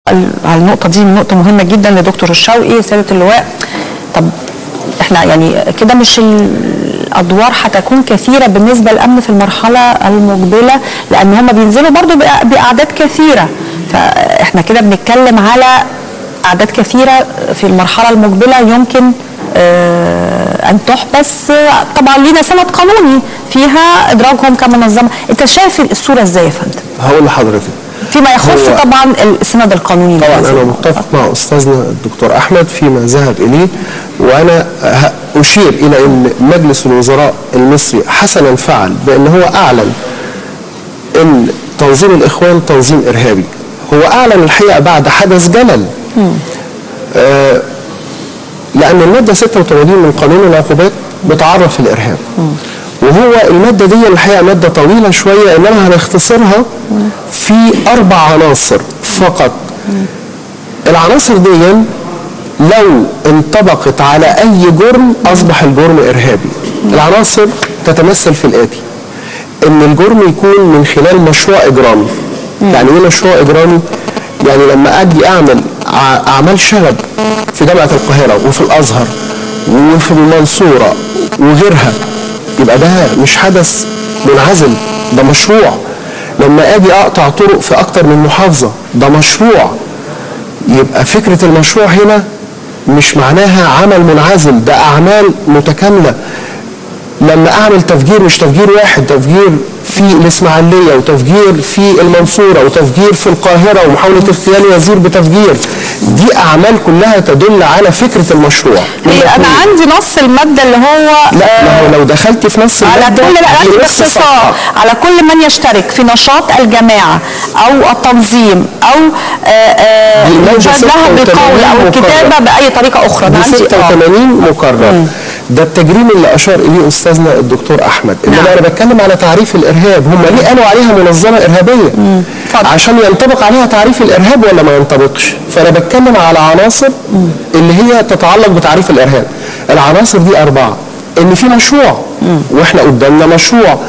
على النقطه دي نقطه مهمه جدا لدكتور الشوقي سياده اللواء طب احنا يعني كده مش الادوار هتكون كثيره بالنسبه للامن في المرحله المقبله لان هم بينزلوا برضو بأ- باعداد كثيره فاحنا كده بنتكلم على اعداد كثيره في المرحله المقبله يمكن آه، ان تحبس آه، طبعا لينا سند قانوني فيها ادراجهم كمنظمه انت شايف الصوره ازاي يا فندم هقول لحضرتك فيما يخص هو- طبعا السند القانوني طبعا لهذه انا النقطة. متفق مع استاذنا الدكتور احمد فيما ذهب اليه وانا ه- اشير الى ان مجلس الوزراء المصري حسنا فعل بان هو اعلن ان تنظيم الاخوان تنظيم ارهابي هو اعلن الحقيقه بعد حدث جلل آه لان الماده 86 من قانون العقوبات بتعرف الارهاب وهو الماده دي الحقيقه ماده طويله شويه انما هنختصرها في اربع عناصر فقط العناصر دي لو انطبقت على اي جرم اصبح الجرم ارهابي العناصر تتمثل في الاتي ان الجرم يكون من خلال مشروع اجرامي يعني ايه مشروع اجرامي يعني لما اجي اعمل ع- اعمال شغب في جامعه القاهره وفي الازهر وفي المنصوره وغيرها يبقى ده مش حدث منعزل ده مشروع لما اجي اقطع طرق في اكتر من محافظه ده مشروع يبقى فكرة المشروع هنا مش معناها عمل منعزل ده أعمال متكاملة لما أعمل تفجير مش تفجير واحد تفجير في الإسماعيلية وتفجير في المنصورة وتفجير في القاهرة ومحاولة اغتيال وزير بتفجير دي أعمال كلها تدل على فكرة المشروع هي انا عندي نص الماده اللي هو لا ما هو لو دخلت في نص على المادة كل لا دي عندي نص باختصار صفحة. على كل من يشترك في نشاط الجماعه او التنظيم او آه، آه، دي المادة يوجد لها 86 بالقول او مقرر. الكتابه باي طريقه اخرى انا دي عندي آه. 86 مكرر ده التجريم اللي اشار اليه استاذنا الدكتور احمد انما نعم. انا بتكلم على تعريف الارهاب هم ليه قالوا عليها منظمه ارهابيه اتفضل. عشان ينطبق عليها تعريف الارهاب ولا ما ينطبقش فانا بتكلم على عناصر اللي هي تتعلق بتعريف الارهاب العناصر دي اربعه ان في مشروع واحنا قدامنا مشروع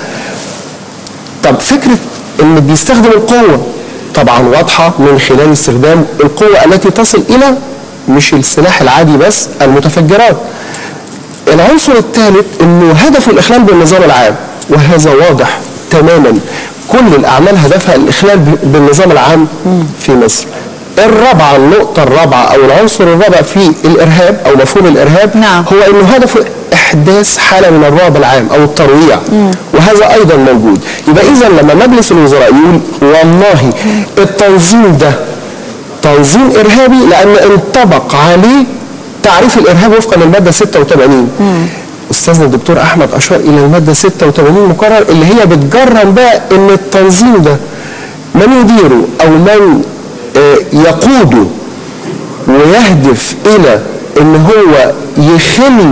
طب فكرة ان بيستخدم القوة طبعا واضحة من خلال استخدام القوة التي تصل الى مش السلاح العادي بس المتفجرات العنصر الثالث انه هدفه الاخلال بالنظام العام وهذا واضح تماما كل الاعمال هدفها الاخلال ب- بالنظام العام في مصر الرابعة النقطة الرابعة أو العنصر الرابع في الإرهاب أو مفهوم الإرهاب نعم. هو أنه هدفه إحداث حالة من الرعب العام أو الترويع وهذا أيضا موجود يبقى إذا لما مجلس الوزراء يقول والله التنظيم ده تنظيم إرهابي لأن انطبق عليه تعريف الإرهاب وفقا للمادة 86 أستاذنا الدكتور أحمد أشار إلى المادة 86 مقرر اللي هي بتجرم بقى إن التنظيم ده من يديره أو من آه، يقوده ويهدف الى ان هو يخل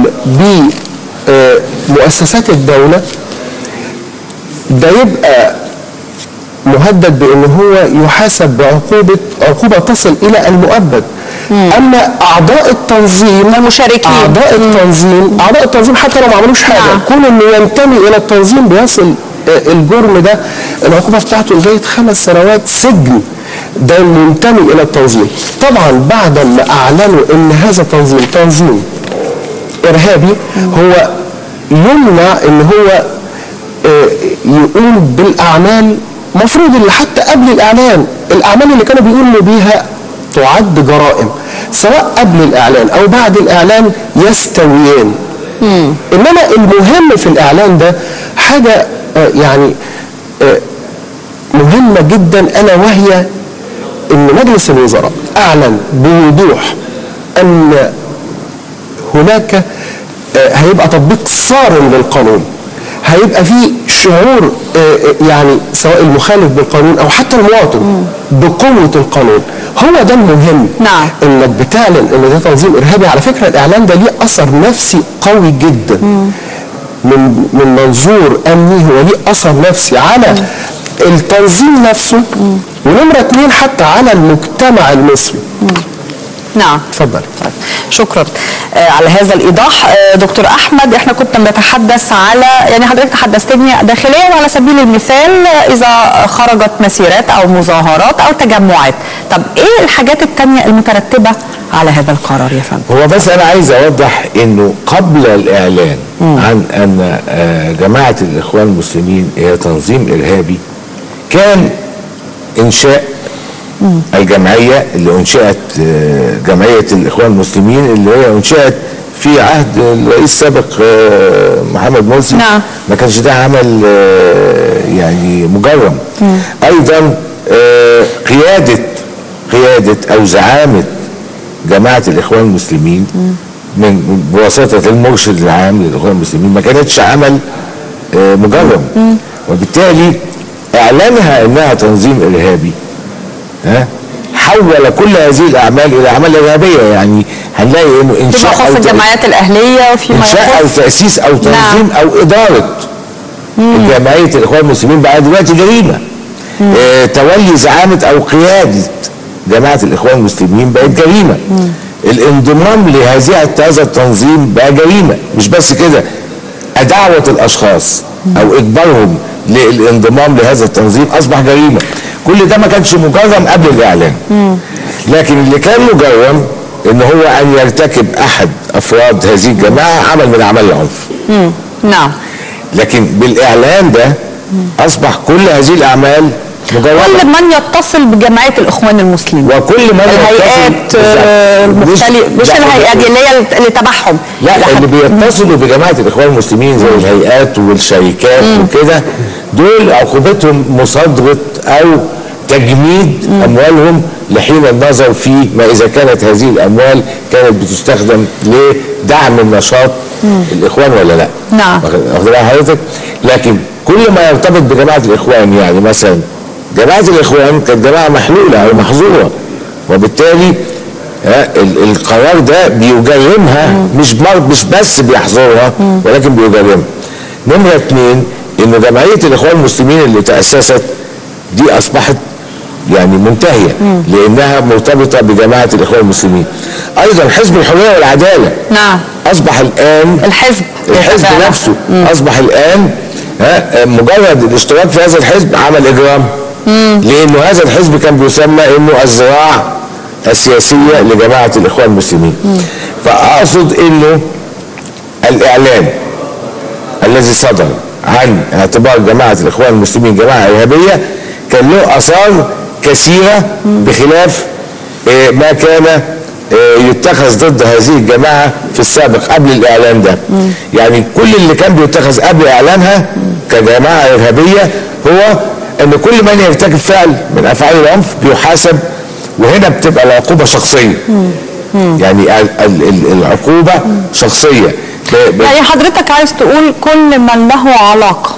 بمؤسسات الدوله ده يبقى مهدد بان هو يحاسب بعقوبه عقوبه تصل الى المؤبد اما اعضاء التنظيم المشاركين. اعضاء التنظيم اعضاء التنظيم حتى لو ما عملوش حاجه نعم. كون انه ينتمي الى التنظيم بيصل آه، الجرم ده العقوبه بتاعته لغايه خمس سنوات سجن ده المنتمي الى التنظيم طبعا بعد ما اعلنوا ان هذا التنظيم تنظيم ارهابي هو يمنع ان هو آه، يقوم بالاعمال مفروض اللي حتى قبل الاعلان الاعمال اللي كانوا بيقولوا بيها تعد جرائم سواء قبل الاعلان او بعد الاعلان يستويان انما المهم في الاعلان ده حاجه آه، يعني آه، مهمه جدا الا وهي ان مجلس الوزراء اعلن بوضوح ان هناك آه، هيبقى تطبيق صارم للقانون هيبقى في شعور آه، آه، يعني سواء المخالف بالقانون او حتى المواطن بقوه القانون هو ده المهم نعم. انك بتعلن ان ده تنظيم ارهابي على فكره الاعلان ده ليه اثر نفسي قوي جدا من من منظور امني هو ليه اثر نفسي على التنظيم نفسه ونمره اثنين حتى على المجتمع المصري نعم اتفضل طيب شكرا آه على هذا الايضاح آه دكتور احمد احنا كنا بنتحدث على يعني حضرتك تحدثتني داخليا وعلى سبيل المثال آه، اذا خرجت مسيرات او مظاهرات او تجمعات طب ايه الحاجات التانية المترتبه على هذا القرار يا فندم هو بس انا عايز اوضح انه قبل الاعلان عن ان آه، جماعه الاخوان المسلمين هي تنظيم ارهابي كان انشاء الجمعيه اللي انشئت آه، جمعيه الاخوان المسلمين اللي هي انشئت في عهد الرئيس السابق آه، محمد مرسي نعم. ما كانش ده عمل آه، يعني مجرم ايضا آه، قياده قياده او زعامه جماعه الاخوان المسلمين من بواسطه المرشد العام للاخوان المسلمين ما كانتش عمل آه، مجرم وبالتالي اعلانها انها تنظيم ارهابي ها حول كل هذه الاعمال الى اعمال ارهابيه يعني هنلاقي انه فيما انشاء يخص أو تأ- الجمعيات الاهليه وفيما انشاء او يخص تاسيس او تنظيم او اداره جمعيه الاخوان المسلمين بقى دلوقتي جريمه آه تولي زعامه او قياده جماعه الاخوان المسلمين بقت جريمه الانضمام لهذه هذا التنظيم بقى جريمه مش بس كده دعوه الاشخاص او اجبارهم للانضمام لهذا التنظيم اصبح جريمه كل ده ما كانش مجرم قبل الاعلان لكن اللي كان مجرم ان هو ان يرتكب احد افراد هذه الجماعه عمل من اعمال العنف مم. نعم لكن بالاعلان ده اصبح كل هذه الاعمال مجرمه كل من يتصل بجمعيه الاخوان المسلمين وكل من الهيئات يتصل- آه، بالظبط. المختلفه مش لا، الهيئات دي اللي هي اللي تبعهم لا لحد- اللي بيتصلوا بجماعه الاخوان المسلمين زي الهيئات والشركات وكده دول عقوبتهم مصادره او تجميد اموالهم لحين النظر في ما اذا كانت هذه الاموال كانت بتستخدم لدعم النشاط الاخوان ولا لا نعم. واخد واخد بال حضرتك لكن كل ما يرتبط بجماعه الاخوان يعني مثلا جماعه الاخوان كانت جماعه محلوله او محظوره وبالتالي ها، ال- القرار ده بيجرمها مش بر- مش بس بيحظرها ولكن بيجرمها نمره اثنين ان جمعيه الاخوان المسلمين اللي تاسست دي اصبحت يعني منتهيه لانها مرتبطه بجماعه الاخوان المسلمين ايضا حزب الحريه والعداله نعم اصبح الان الحزب الحزب يتبعها. نفسه اصبح الان ها مجرد الاشتراك في هذا الحزب عمل اجرام لانه هذا الحزب كان بيسمى انه الذراع السياسيه لجماعه الاخوان المسلمين فاقصد انه الاعلان الذي صدر عن اعتبار جماعه الاخوان المسلمين جماعه ارهابيه كان له اثار كثيره بخلاف آه، ما كان آه، يتخذ ضد هذه الجماعه في السابق قبل الاعلان ده يعني كل اللي كان بيتخذ قبل اعلانها كجماعه ارهابيه هو ان كل من يرتكب فعل من افعال العنف بيحاسب وهنا بتبقى العقوبه شخصيه يعني ال- ال- ال- العقوبه شخصيه ب- ب- يعني حضرتك عايز تقول كل من له علاقة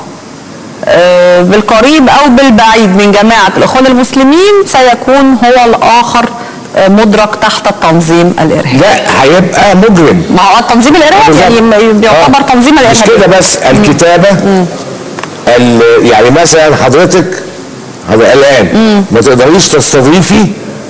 آه، بالقريب أو بالبعيد من جماعة الإخوان المسلمين سيكون هو الآخر آه، مدرك تحت التنظيم الإرهابي لا هيبقى مجرم ما هو التنظيم الإرهابي يعني بيعتبر آه. تنظيم مش الإرهابي كده بس الكتابه ال- يعني مثلا حضرتك هذا الان ما تقدريش تستضيفي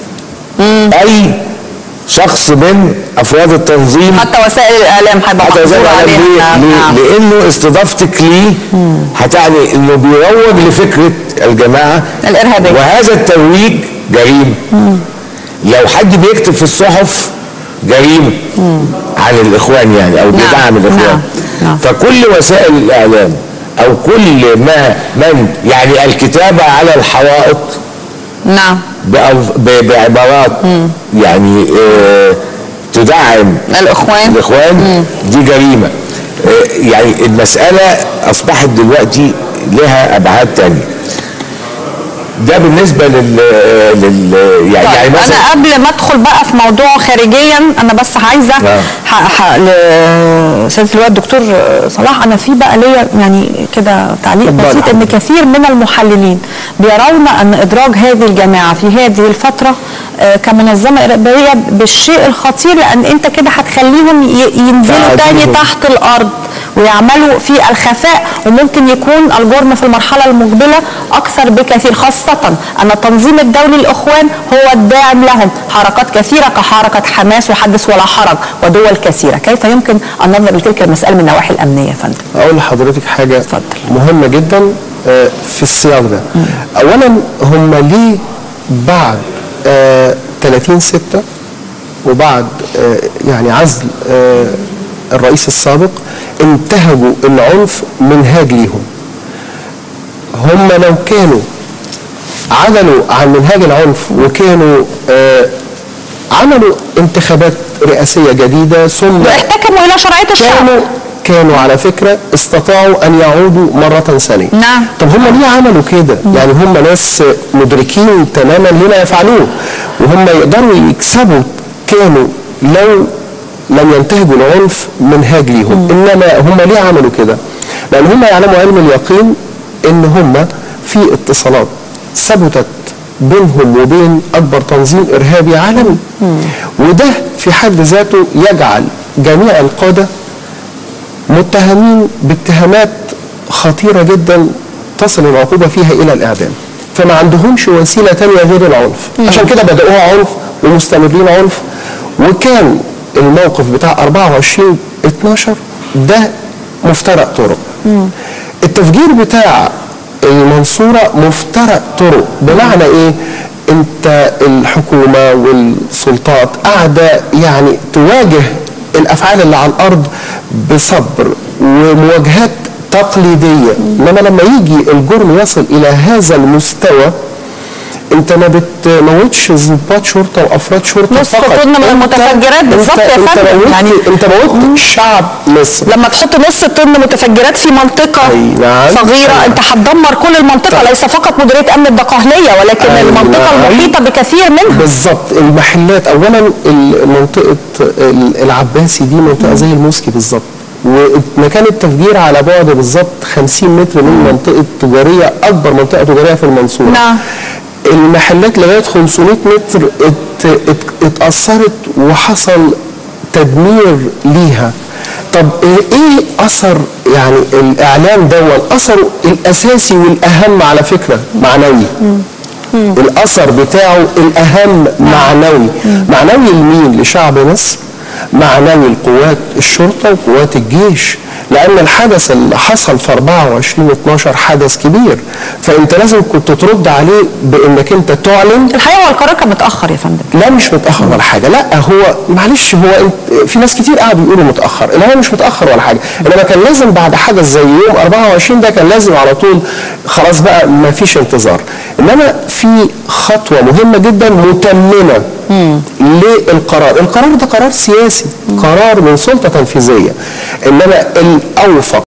اي شخص من افراد التنظيم حتى وسائل الإعلام هيبقى حتى محظور زي ما عليها ليه نعم، ليه نعم. لانه استضافتك ليه هتعني انه بيروج لفكره الجماعه الإرهابية. وهذا الترويج جريمه لو حد بيكتب في الصحف جريمه عن الاخوان يعني او بيدعم الاخوان نعم، نعم. فكل وسائل الاعلام او كل ما من يعني الكتابه على الحوائط نعم بألف- ب- بعبارات يعني آه تدعم الإخوان الاخوان دي جريمه آه، يعني المساله اصبحت دلوقتي لها ابعاد تانية ده بالنسبه لل, لل يعني, يعني طيب مثلا انا قبل ما ادخل بقى في موضوع خارجيا انا بس عايزه نعم. ح- ح- ل- سياده اللواء الدكتور صلاح انا في بقى ليا يعني كده تعليق اتفضل. بسيط ان كثير من المحللين بيرون ان ادراج هذه الجماعه في هذه الفتره آه، كمنظمه ارهابيه بالشيء الخطير لان انت كده هتخليهم ي- ينزلوا تاني تعديلهم. تحت الارض ويعملوا في الخفاء وممكن يكون الجرم في المرحله المقبله اكثر بكثير خاصه خاصة أن التنظيم الدولي للإخوان هو الداعم لهم حركات كثيرة كحركة حماس وحدث ولا حرج ودول كثيرة كيف يمكن أن ننظر لتلك المسألة من النواحي الأمنية يا فندم اقول لحضرتك حاجه اتفضل. مهمه جدا آه، في السياق ده اولا هم ليه بعد آه، 30 6 وبعد آه، يعني عزل آه، الرئيس السابق انتهجوا العنف منهاج ليهم هم لو كانوا عدلوا عن منهاج العنف وكانوا آه، عملوا انتخابات رئاسيه جديده ثم واحتكموا إلى شرعية الشعب كانوا كانوا على فكره استطاعوا ان يعودوا مره ثانيه نعم. طب هم ليه عملوا كده يعني هم ناس مدركين تماما لما يفعلوه وهم يقدروا يكسبوا كانوا لو لم ينتهجوا العنف منهاج ليهم انما هم ليه عملوا كده لان هم يعلموا علم اليقين ان هم في اتصالات ثبتت بينهم وبين اكبر تنظيم ارهابي عالمي وده في حد ذاته يجعل جميع القاده متهمين باتهامات خطيرة جدا تصل العقوبة فيها إلى الإعدام فما عندهمش وسيلة تانية غير العنف عشان كده بدأوها عنف ومستمرين عنف وكان الموقف بتاع 24 12 ده مفترق طرق التفجير بتاع المنصورة مفترق طرق بمعنى ايه انت الحكومة والسلطات قاعدة يعني تواجه الافعال اللي على الارض بصبر ومواجهات تقليديه انما لما يجي الجرم يصل الى هذا المستوى انت ما بتموتش ضباط شرطه وافراد شرطه نصف فقط طن من انت- المتفجرات بالظبط انت- يا انت فندم. موتت يعني- انت موتت شعب مصر لما تحط نص طن متفجرات في منطقة أي نعم. صغيرة أي انت هتدمر كل المنطقة ليس فقط مديرية امن الدقهلية ولكن أي المنطقة نعم. المحيطة بكثير منها بالظبط المحلات اولا منطقه العباسي دي منطقه زي الموسكي بالظبط ومكان التفجير على بعد بالظبط 50 متر من منطقه تجاريه اكبر منطقه تجاريه في المنصوره نعم. المحلات لغايه 500 متر ات ات اتاثرت وحصل تدمير ليها طب ايه إيه اثر يعني الاعلام دون اثره الاساسي والاهم على فكره معنوي الاثر بتاعه الاهم معنوي معنوي لمين لشعب مصر معنوي لقوات الشرطه وقوات الجيش لان الحدث اللي حصل في 24 12 حدث كبير فانت لازم كنت ترد عليه بانك انت تعلن الحقيقة هو القرار كان متأخر يا فندم لا مش متاخر ولا حاجه لا هو معلش هو انت- في ناس كتير قاعدوا يقولوا متاخر انما هو مش متاخر ولا حاجه انما كان لازم بعد حدث زي يوم 24 ده كان لازم على طول خلاص بقى ما فيش انتظار انما في خطوه مهمه جدا متممه للقرار القرار ده قرار سياسي قرار من سلطه تنفيذيه انما الاوفق